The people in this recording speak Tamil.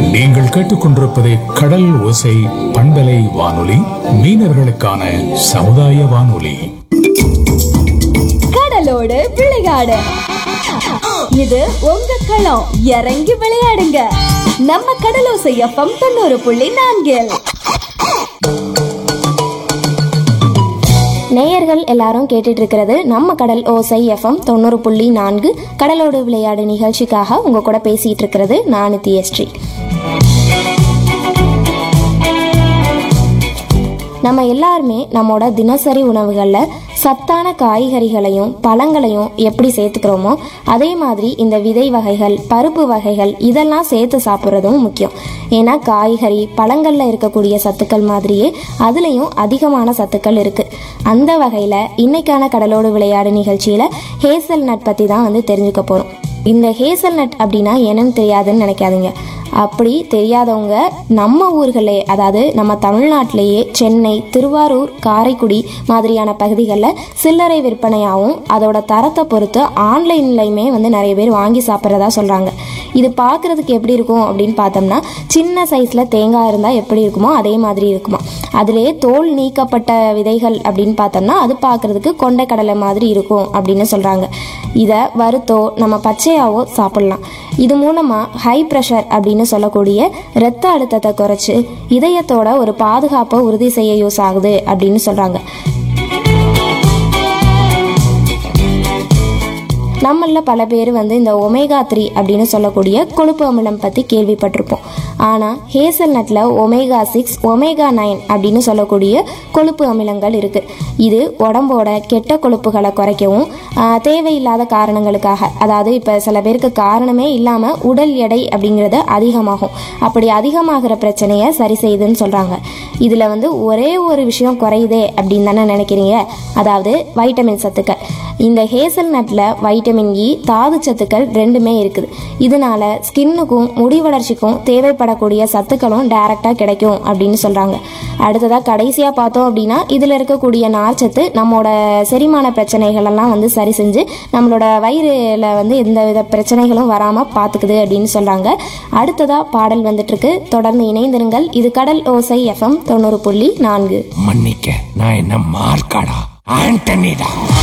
நீங்கள் கேட்டுக்கொண்டிருப்பது கடல் ஓசை பண்பலை வானொலி மீனவர்களுக்கான சமுதாய வானொலி கடலோடு விளையாடு இது உங்க களம் இறங்கி விளையாடுங்க நம்ம கடலோசை எஃப்எம் தொண்ணூறு புள்ளி நான்கில் நேயர்கள் எல்லாரும் கேட்டுட்டு இருக்கிறது நம்ம கடல் ஓசை எஃப்எம் தொண்ணூறு புள்ளி நான்கு கடலோடு விளையாடு நிகழ்ச்சிக்காக உங்க கூட பேசிட்டு இருக்கிறது நான் நித்யஸ்ரீ நம்ம எல்லாருமே நம்மளோட தினசரி உணவுகளில் சத்தான காய்கறிகளையும் பழங்களையும் எப்படி சேர்த்துக்கிறோமோ அதே மாதிரி இந்த விதை வகைகள் பருப்பு வகைகள் இதெல்லாம் சேர்த்து சாப்பிட்றதும் முக்கியம் ஏன்னா காய்கறி பழங்களில் இருக்கக்கூடிய சத்துக்கள் மாதிரியே அதுலேயும் அதிகமான சத்துக்கள் இருக்குது அந்த வகையில் இன்னைக்கான கடலோடு விளையாடு நிகழ்ச்சியில் ஹேசல் நட் பற்றி தான் வந்து தெரிஞ்சுக்க போகிறோம் இந்த ஹேசல் நட் அப்படின்னா என்னன்னு தெரியாதுன்னு நினைக்காதீங்க அப்படி தெரியாதவங்க நம்ம ஊர்களே அதாவது நம்ம தமிழ்நாட்டிலேயே சென்னை திருவாரூர் காரைக்குடி மாதிரியான பகுதிகளில் சில்லறை விற்பனையாகவும் அதோட தரத்தை பொறுத்து ஆன்லைன்லையுமே வந்து நிறைய பேர் வாங்கி சாப்பிட்றதா சொல்கிறாங்க இது பார்க்குறதுக்கு எப்படி இருக்கும் அப்படின்னு பார்த்தோம்னா சின்ன சைஸில் தேங்காய் இருந்தால் எப்படி இருக்குமோ அதே மாதிரி இருக்குமா அதிலே தோல் நீக்கப்பட்ட விதைகள் அப்படின்னு பார்த்தோம்னா அது பார்க்குறதுக்கு கொண்டைக்கடலை மாதிரி இருக்கும் அப்படின்னு சொல்கிறாங்க இதை வறுத்தோ நம்ம பச்சையாவோ சாப்பிட்லாம் இது மூலமாக ஹை ப்ரெஷர் அப்படின்னு சொல்லக்கூடிய இரத்த அழுத்தத்தை குறைச்சி இதயத்தோட ஒரு பாதுகாப்பை உறுதி செய்ய யூஸ் ஆகுது அப்படின்னு சொல்கிறாங்க நம்மள பல பேர் வந்து இந்த ஒமேகா த்ரீ அப்படின்னு சொல்லக்கூடிய கொழுப்பு அமிலம் பற்றி கேள்விப்பட்டிருப்போம் ஆனால் ஹேசல் நட்டில் ஒமேகா சிக்ஸ் ஒமேகா நைன் அப்படின்னு சொல்லக்கூடிய கொழுப்பு அமிலங்கள் இருக்குது இது உடம்போட கெட்ட கொழுப்புகளை குறைக்கவும் ஆஹ், தேவையில்லாத காரணங்களுக்காக அதாவது இப்போ சில பேருக்கு காரணமே இல்லாமல் உடல் எடை அப்படிங்கிறது அதிகமாகும் அப்படி அதிகமாகிற பிரச்சனையை சரி செய்யுதுன்னு சொல்கிறாங்க இதில் வந்து ஒரே ஒரு விஷயம் குறையுதே அப்படின்னு தானே நினைக்கிறீங்க அதாவது வைட்டமின் சத்துக்கள் இந்த ஹேசல் நட்டில் வைட்டமின் இ தாது சத்துக்கள் ரெண்டுமே இருக்குது இதனால ஸ்கின்னுக்கும் முடி வளர்ச்சிக்கும் தேவைப்படக்கூடிய சத்துக்களும் டைரெக்டாக கிடைக்கும் அப்படின்னு சொல்கிறாங்க அடுத்ததாக கடைசியாக பார்த்தோம் அப்படின்னா இதில் இருக்கக்கூடிய நார்ச்சத்து நம்மளோட செரிமான பிரச்சனைகள் எல்லாம் வந்து சரி செஞ்சு நம்மளோட வயிறுல வந்து எந்த வித பிரச்சனைகளும் வராமல் பார்த்துக்குது அப்படின்னு சொல்கிறாங்க அடுத்ததாக பாடல் வந்துட்டுருக்கு தொடர்ந்து இணைந்திருங்கள் இது கடல் ஓசை எஃப்எம் தொண்ணூறு புள்ளி நான்கு மன்னிக்க நான் என்ன மார்க்காடா ஆண்டனிடா